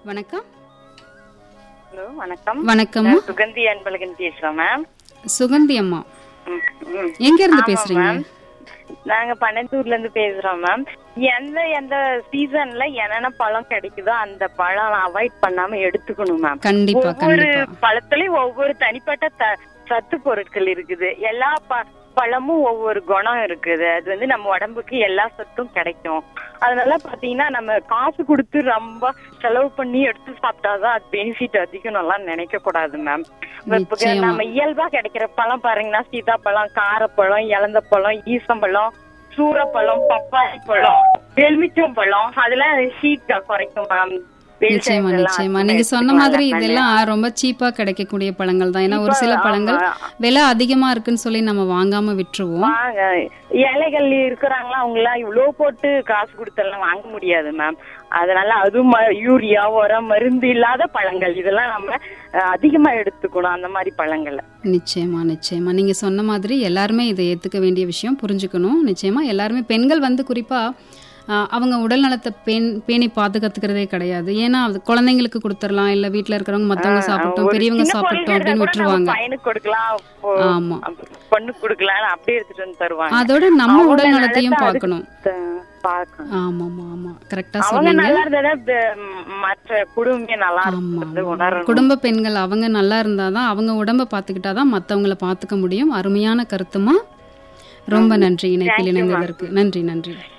வணக்கம் ஹலோ வணக்கம் வணக்கம்மா நான் சுகந்தி அன்பழகன் பேசுறோம் மேம் சுகந்தி அம்மா ம், ம். எங்க இருந்து ஆமா, பேசுறீங்க மேம். நாங்க பனந்தூர்ல இருந்து பேசுறோம் மேம் எந்த எந்த சீசன்ல என்னென்ன பழம் கிடைக்குதோ அந்த பழம் அவாய்ட் பண்ணாம எடுத்துக்கணும் மேம் கண்டிப்பா ஒவ்வொரு கண்டிப்பா பழத்துலயும் ஒவ்வொரு தனிப்பட்ட த- சத்து பொருட்கள் இருக்குது எல்லா ப- பழமும் ஒவ்வொரு குணம் இருக்குது அது வந்து நம்ம உடம்புக்கு எல்லா சத்தும் கிடைக்கும் அதனால பாத்தீங்கன்னா நம்ம காசு கொடுத்து ரொம்ப செலவு பண்ணி எடுத்து சாப்பிட்டாதான் அது பெனிஃபிட் அதிகம் எல்லாம் நினைக்க கூடாது மேம் நிச்சயமா. நம்ம இயல்பா கிடைக்கிற பழம் பாருங்கன்னா சீதாப்பழம் காரப்பழம் இலந்த பழம் ஈசம்பழம் சூரப்பழம் பப்பாளி பழம் எலுமிச்சம் பழம் அதெல்லாம் ஹீட் குறைக்கும் மேம் நிச்சயமா நிச்சயமா நீங்க சொன்ன மாதிரி இதெல்லாம் ரொம்ப சீப்பா கிடைக்கக்கூடிய பழங்கள் தான் ஏன்னா ஒரு சில பழங்கள் விலை அதிகமா இருக்குன்னு சொல்லி நம்ம வாங்காம விட்டுருவோம் வாங்க ஏழைகள் இருக்கிறாங்களா அவங்க எல்லாம் இவ்வளவு போட்டு காசு கொடுத்தெல்லாம் வாங்க முடியாது மேம் அதனால அது ம- யூரியா உரம் மருந்து இல்லாத பழங்கள் இதெல்லாம் நம்ம அஹ், அதிகமா எடுத்துக்கணும் அந்த மாதிரி பழங்களை நிச்சயமா நிச்சயமா நீங்க சொன்ன மாதிரி எல்லாருமே இதை ஏத்துக்க வேண்டிய விஷயம் புரிஞ்சுக்கணும் நிச்சயமா எல்லாருமே பெண்கள் வந்து குறிப்பா ஆஹ், அவங்க உடல் நலத்தை பேண் பேணி பாதுகாத்துக்கிறதே கிடையாது ஏன்னா அது குழந்தைங்களுக்கு கொடுத்துடலாம் இல்ல வீட்ல இருக்கிறவங்க மத்தவங்க சாப்பிட்டோம் ஒரு பெரியவங்க சின்ன சாப்பிட்டோம் பொருள் அப்படின்னு இருந்தா கூட நம்ம விட்டுருவாங்க பையனுக்கு கொடுக்கலாம் பொ- ஆமா பொண்ணுக்கு கொடுக்கலாம் அப்படியே எடுத்துட்டு வந்து தருவாங்க அதோட நம்ம அவங்க உடல் நலத்தையும் நலத்தை பார்க்கணும் த- பார்க்கணும் ஆமாமா ஆமா கரெக்டா அவங்க சொன்னீங்க நல்லா இருந்தா ப- மற்ற குடும்பமே நல்லா ஆமா இருக்கிறது ஆமா. உணரணும் குடும்ப பெண்கள் அவங்க நல்லா இருந்தாதான் அவங்க உடம்ப பாத்துக்கிட்டாதான் மத்தவங்கள பாத்துக்க முடியும் அருமையான கருத்துமா ரொம்ப நன்றி இணைப்பில் இணைந்ததற்கு நன்றி நன்றி